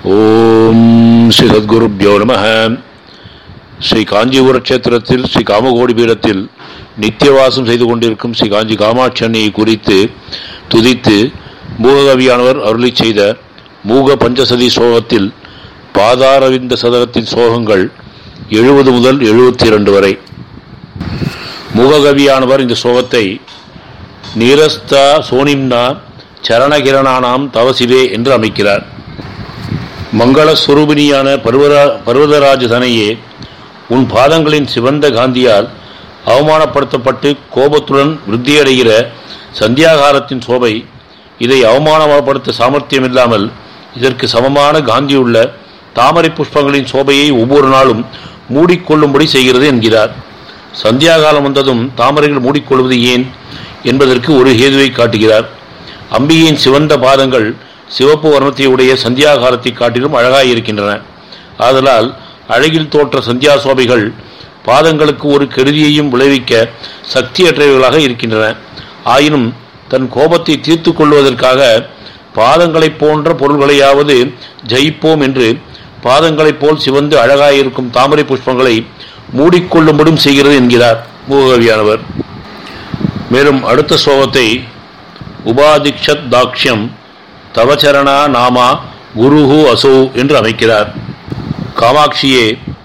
ஓம் ஸ்ரீ சத்குருப்யோ நம ஸ்ரீ காஞ்சிபுர கஷேத்திரத்தில் ஸ்ரீ காமகோடி பீடத்தில் நித்தியவாசம் செய்து கொண்டிருக்கும் ஸ்ரீ காஞ்சி காமாட்சி அன்னையை குறித்து துதித்து மூககவியானவர் அருளி செய்த மூக பஞ்சசதி சோகத்தில் பாதாரவிந்த சதகத்தின் சோகங்கள் எழுபது முதல் எழுபத்தி இரண்டு வரை மூககவியானவர் இந்த சோகத்தை நீரஸ்தா சோனிம்னா சரணகிரணானாம் தவசிவே என்று அமைக்கிறார் மங்கள சுரூபினியான பர்வரா பர்வதராஜ தனையே உன் பாதங்களின் சிவந்த காந்தியால் அவமானப்படுத்தப்பட்டு கோபத்துடன் விருத்தியடைகிற சந்தியாகாரத்தின் சோபை இதை அவமானப்படுத்த சாமர்த்தியம் இல்லாமல் இதற்கு சமமான காந்தியுள்ள தாமரை புஷ்பங்களின் சோபையை ஒவ்வொரு நாளும் மூடிக்கொள்ளும்படி செய்கிறது என்கிறார் சந்தியாகாலம் வந்ததும் தாமரைகள் மூடிக்கொள்வது ஏன் என்பதற்கு ஒரு ஹேதுவை காட்டுகிறார் அம்பிகையின் சிவந்த பாதங்கள் சிவப்பு வர்ணத்தை உடைய சந்தியாகாலத்தை காட்டிலும் அழகாயிருக்கின்றன ஆதலால் அழகில் தோற்ற சந்தியா சோபைகள் பாதங்களுக்கு ஒரு கெடுதியையும் விளைவிக்க சக்தியற்றவைகளாக இருக்கின்றன ஆயினும் தன் கோபத்தை தீர்த்து கொள்வதற்காக பாதங்களைப் போன்ற பொருள்களையாவது ஜெயிப்போம் என்று பாதங்களைப் போல் சிவந்து அழகாயிருக்கும் தாமரை புஷ்பங்களை மூடிக்கொள்ளும்படும் செய்கிறது என்கிறார் மூகவியானவர் மேலும் அடுத்த ஸ்லோகத்தை உபாதிக்ஷத் தாக்ஷ்யம் தவச்சரணா நாமா குருஹு அசோ என்று அமைக்கிறார் காமாட்சியே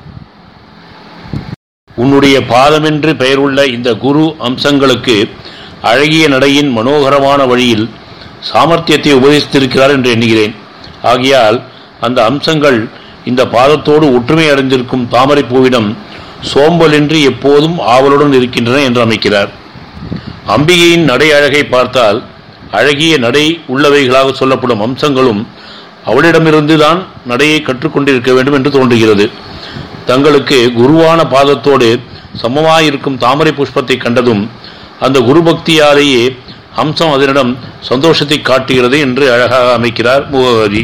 உன்னுடைய பாதமென்று பெயருள்ள இந்த குரு அம்சங்களுக்கு அழகிய நடையின் மனோகரமான வழியில் சாமர்த்தியத்தை உபதேசித்திருக்கிறார் என்று எண்ணுகிறேன் ஆகையால் அந்த அம்சங்கள் இந்த பாதத்தோடு ஒற்றுமை அடைந்திருக்கும் தாமரை பூவிடம் சோம்பலின்றி எப்போதும் ஆவலுடன் இருக்கின்றன என்று அமைக்கிறார் அம்பிகையின் நடை அழகை பார்த்தால் அழகிய நடை உள்ளவைகளாக சொல்லப்படும் அம்சங்களும் அவளிடமிருந்து தான் நடையை கற்றுக்கொண்டிருக்க வேண்டும் என்று தோன்றுகிறது தங்களுக்கு குருவான பாதத்தோடு சமமாயிருக்கும் தாமரை புஷ்பத்தை கண்டதும் அந்த குரு பக்தியாலேயே அம்சம் அதனிடம் சந்தோஷத்தை காட்டுகிறது என்று அழகாக அமைக்கிறார் முகவரி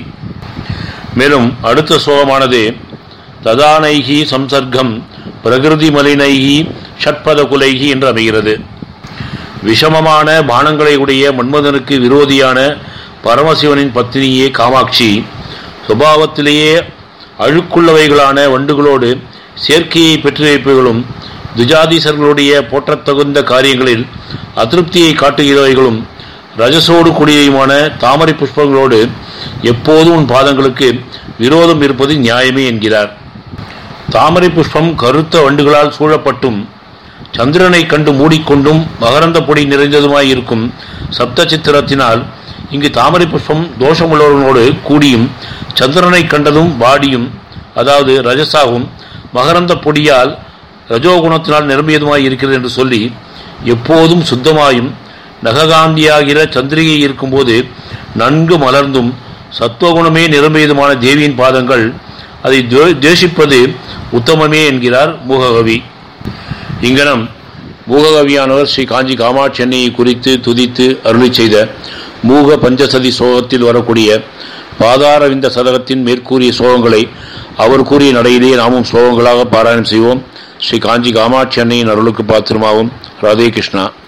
மேலும் அடுத்த சோகமானது ததானைகி சம்சர்க்கம் பிரகிருதி மலினைகி ஷட்பத குலைகி என்று அமைகிறது விஷமமான பானங்களை உடைய மன்மதனுக்கு விரோதியான பரமசிவனின் பத்தினியே காமாட்சி சுபாவத்திலேயே அழுக்குள்ளவைகளான வண்டுகளோடு சேர்க்கையை பெற்று வைப்பவர்களும் துஜாதீசர்களுடைய போற்றத்தகுந்த காரியங்களில் அதிருப்தியை காட்டுகிறவைகளும் ரஜசோடு கூடியவுமான தாமரை புஷ்பங்களோடு எப்போதும் உன் பாதங்களுக்கு விரோதம் இருப்பது நியாயமே என்கிறார் தாமரை புஷ்பம் கருத்த வண்டுகளால் சூழப்பட்டும் சந்திரனை கண்டு மூடிக்கொண்டும் மகரந்த பொடி நிறைந்ததுமாய் இருக்கும் சப்த சித்திரத்தினால் இங்கு தாமரை புஷ்பம் தோஷமுள்ளவர்களோடு கூடியும் சந்திரனை கண்டதும் வாடியும் அதாவது ரஜசாகும் மகரந்த பொடியால் ரஜோகுணத்தினால் நிரம்பியதுமாய் இருக்கிறது என்று சொல்லி எப்போதும் சுத்தமாயும் நககாந்தியாகிற சந்திரிகை இருக்கும்போது நன்கு மலர்ந்தும் சத்துவகுணமே நிரம்பியதுமான தேவியின் பாதங்கள் அதை தேசிப்பது உத்தமமே என்கிறார் மூககவி இங்கனம் மூககவியானவர் ஸ்ரீ காஞ்சி காமாட்சி அன்னையை குறித்து துதித்து அருளி செய்த மூக பஞ்சசதி சோகத்தில் வரக்கூடிய பாதாரவிந்த சதகத்தின் மேற்கூறிய சோகங்களை அவர் கூறிய நடையிலேயே நாமும் சோகங்களாக பாராயணம் செய்வோம் ஸ்ரீ காஞ்சி காமாட்சி அன்னையின் அருளுக்கு பாத்திரமாகும் ராதே கிருஷ்ணா